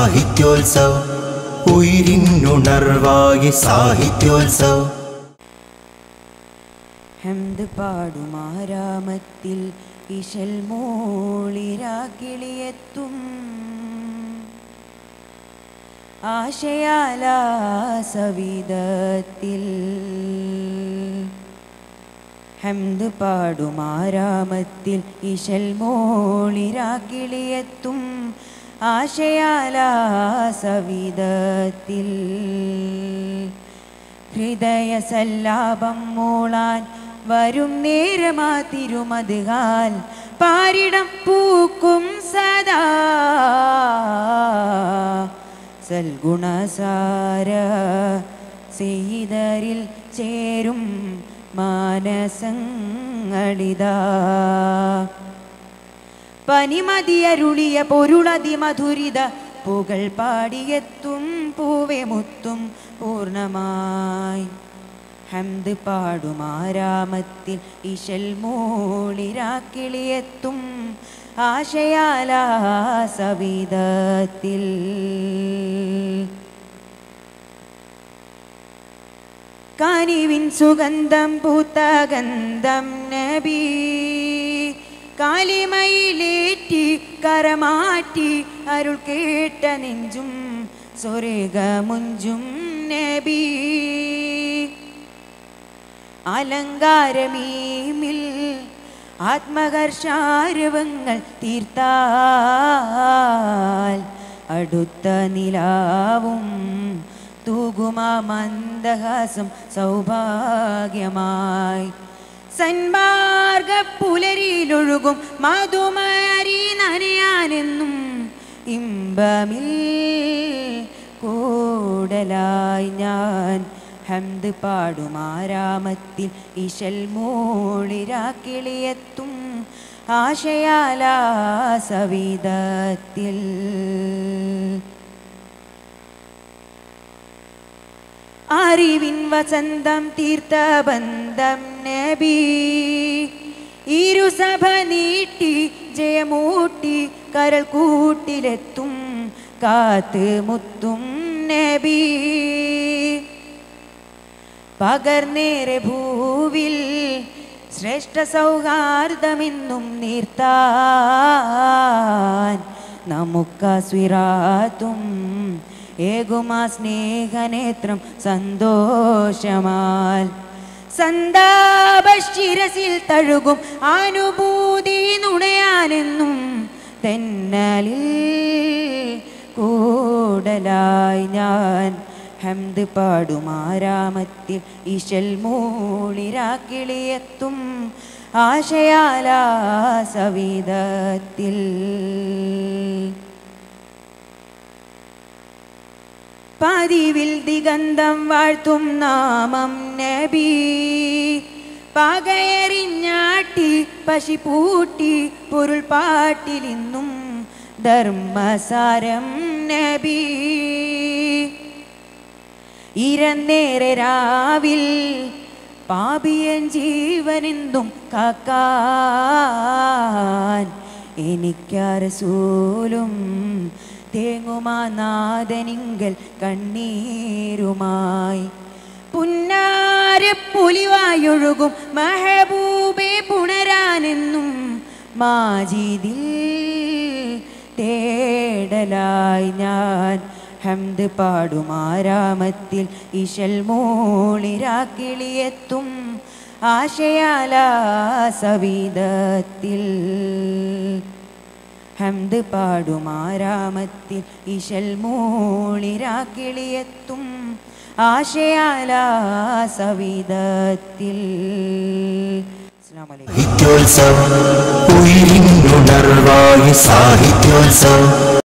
സാഹിത്യോത്സവ് ഉയിരിനുണർവായി സാഹിത്യോത്സവ് ഹംദ് പാടുമാരാമത്തിൽ ഇശൽ മൂളിരാക്കിളിയെത്തും ആശയാലാസവിധത്തിൽ ഹംദ് പാടുമാരാമത്തിൽ ഇശൽ മോളിരാക്കിളിയെത്തും ആശയാലാസവിധത്തിൽ ഹൃദയ സല്ലാപം മൂളാൻ വരും നേരമാ തിരുമതുകാൽ പാരിടം പൂക്കും സദാ സൽഗുണസാര ചെയ്തരിൽ ചേരും മാനസങ്ങളിതാ പനിമതിയരുളിയ പൊരുളതി മധുരിത പുകൾ പാടിയെത്തും പൂവെ മുത്തും പൂർണ്ണമായി ഹംദ് പാടുമാരാമത്തിൽ ഇശൽ മൂളിരാക്കിളിയെത്തും ആശയാലാസവിധത്തിൽ കനിവിൻ സുഗന്ധം പൂത്ത ഗന്ധം നബി കാലിമയിലേറ്റി കരമാറ്റി അരുൾ കേട്ട നെഞ്ചും സ്വർഗമുഞ്ചും നബി അലങ്കാരമീമിൽ ആത്മകർഷാരവങ്ങൾ തീർത്താൽ അടുത്ത നിലാവും തൂകുമാ മന്ദഹാസം സൗഭാഗ്യമായി സന്മാർഗ പുലരിയിലൊഴുകും മധുമരി നനയാനെന്നും ഇമ്പമിൽ കൂടലായി ഞാൻ ഹംദ് പാടുമാരാമത്തിൽ ഇശൽ മൂളിരാക്കിളിയെത്തും ആശയാലാസവിധത്തിൽ അറിവിൻ വസന്തം തീർത്ത ബന്ധം നബി ഇരുസഭ നീട്ടി ജയമൂട്ടി കരൾ കൂട്ടിലെത്തും കാത്ത് മുത്തും നബി പകർന്നേറെ ഭൂവിൽ ശ്രേഷ്ഠ സൗഹാർദ്ദമെന്നും നീർത്താൻ നമുക്കസ്വിറാത്തും ഏകുമാ സ്നേഹനേത്രം സന്തോഷമാൽ സന്താപശിരസിൽ തഴുകും അനുഭൂതി നുണയാനെന്നും തെന്നലിൽ കൂടലായി ഞാൻ ഹംദ് പാടുമാരാമത്തിൽ ഇശൽ മൂളിരാക്കിളിയെത്തും ആശയാലാസവിധത്തിൽ പതിവിൽ ദിഗന്ധം വാഴ്ത്തും നാമം നബി പകയറിഞ്ഞാട്ടി പശി പൂട്ടി പൊരുൾ പാട്ടിലിന്നും ധർമ്മസാരം നബി ഇരന്നേറെ രാവിൽ പാപിയൻ ജീവനെന്തും കാക്കാൻ എനിക്കരസൂലും തേങ്ങുമാ നാദനിങ്കൽ കണ്ണീരുമായി പുന്നാര പുലിവായൊഴുകും മഹബൂബെ പുണരാനെന്നും മാജിദിൽ തേടലായി ഞാൻ ഹംദ് പാടുമാരാമത്തിൽ ഇശൽ മൂളിരാക്കിളിയെത്തും ആശയാലാസവിധത്തിൽ ഹംദ് പാടുമാരാമത്തിൽ ഇശൽ മൂളിരാക്കിളിയെത്തും ആശയാലാസവിധത്തിൽ അസ്സലാമു അലൈക്കും സാഹിത്യോത്സവ് ഉയിരിനുണർവായി സാഹിത്യോത്സവ്